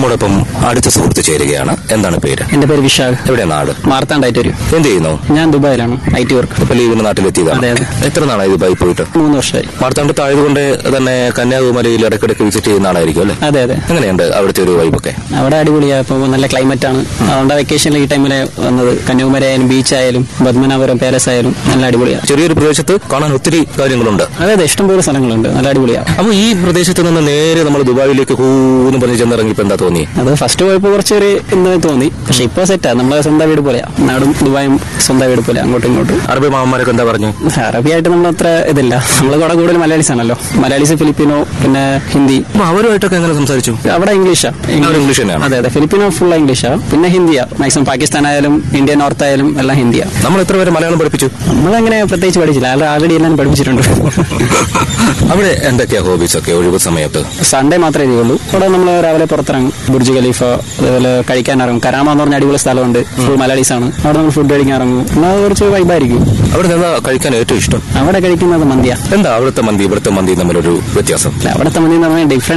നമ്മോടൊപ്പം അടുത്ത സുഹൃത്ത് ചേരുകയാണ് എന്താണ് പേര് എന്റെ പേര് വിശാഖ് എവിടെ നാട് മാർത്താണ്ടായിട്ട് വരും എന്ത് ചെയ്യുന്നു ഞാൻ ദുബായിലാണ് ഐ ടി വർക്ക് ഇപ്പൊ ലീവിന് നാട്ടിലെത്തിയതാണ് അതെ, അതെ. എത്ര നാളായി ദുബായി പോയിട്ട് മൂന്ന് വർഷമായി മാർത്താണ്ടത്ത് ആയതുകൊണ്ട് തന്നെ കന്യാകുമാരിയിൽ ഇടയ്ക്കിടയ്ക്ക് വിസിറ്റ് ചെയ്യുന്ന ആളായിരിക്കും അല്ലേ അതെ അതെ എങ്ങനെയുണ്ട് അവിടുത്തെ ഒരു വൈബൊക്കെ അവിടെ അടിപൊളിയാണ് ഇപ്പൊ നല്ല ക്ലൈമറ്റ് ആണ് അതുകൊണ്ട് വെക്കേഷനിൽ ഈ ടൈമിൽ വന്നത് കന്യാകുമാരി ആയാലും ബീച്ച് ആയാലും പത്മനാഭപുരം പാലസ് ആയാലും നല്ല അടിപൊളിയാണ് ചെറിയൊരു പ്രദേശത്ത് കാണാൻ ഒത്തിരി കാര്യങ്ങളുണ്ട് അതെ അതെ ഇഷ്ടംപോലെ സ്ഥലങ്ങളുണ്ട് നല്ല അടിപൊളിയാണ് അപ്പൊ ഈ പ്രദേശത്ത് നിന്ന് നേരെ നമ്മൾ ദുബായിലേക്ക് ഹൂന്ന് പറഞ്ഞ് ചെന്നിറങ്ങിയപ്പോ എന്താ തോന്നി അത് ഫസ്റ്റ് പോയപ്പോൾ കുറച്ചൊരു എന്താ തോന്നി പക്ഷെ ഇപ്പൊ സെറ്റാ നമ്മളെ സ്വന്തം വീട് പോലെയാ നാടും ദുബായും സ്വന്തം വീട് പോലെ അങ്ങോട്ടും ഇങ്ങോട്ടും അറബി മാമന്മാരൊക്കെ എന്താ പറഞ്ഞു അറബിയായിട്ട് നമ്മൾ അത്ര ഇതില്ല നമ്മൾ കൂടെ കൂടുതൽ മലയാളീസ് ആണല്ലോ മലയാളീസ് ഫിലിപ്പിനോ പിന്നെ ഹിന്ദി അപ്പൊ അവരുമായിട്ടൊക്കെ എങ്ങനെ സംസാരിച്ചു അവിടെ ഇംഗ്ലീഷാ അവിടെ ഇംഗ്ലീഷ് തന്നെയാണ് അതെ അതെ ഫിലിപ്പിനോ ഫുൾ ഇംഗ്ലീഷാ പിന്നെ ഹിന്ദിയാ മാക്സിമം പാകിസ്ഥാൻ ആയാലും ഇന്ത്യ നോർത്ത് ആയാലും എല്ലാം ഹിന്ദിയാ നമ്മൾ എത്ര പേരെ മലയാളം പഠിപ്പിച്ചു നമ്മളങ്ങനെ പ്രത്യേകിച്ച് പഠിച്ചില്ല അത് ആൾറെഡി എല്ലാം പഠിപ്പിച്ചിട്ടുണ്ട് അവിടെ എന്തൊക്കെയാ ഹോബീസ് ഒക്കെ ഒഴിവ് സമയത്ത് സൺഡേ മാത്രമേ ഇതുള്ളൂ അവിടെ നമ്മൾ രാവിലെ പുറത്തിറങ്ങും ബുർജ് ഖലീഫ അതേപോലെ കഴിക്കാൻ ഇറങ്ങും കരാമ എന്ന് പറഞ്ഞ അടിപൊളി സ്ഥലമുണ്ട് ഫുൾ മലയാളീസ് ആണ് അവിടെ നമ്മൾ ഫുഡ് കഴിക്കാൻ ഇറങ്ങും പിന്നെ അത് കുറച്ച് വൈബായിരിക്കും അവിടെ എന്താ കഴിക്കാൻ ഏറ്റവും ഇഷ്ടം അവിടെ കഴിക്കുന്നത് മന്തിയാ എന്താ അവിടുത്തെ മന്തി ഇവിടുത്തെ മന്തി തമ്മിലൊരു വ്യത്യാസം അവിടുത്തെ മന്തി എന്ന് പറഞ്ഞാൽ ഡിഫറെന്റ്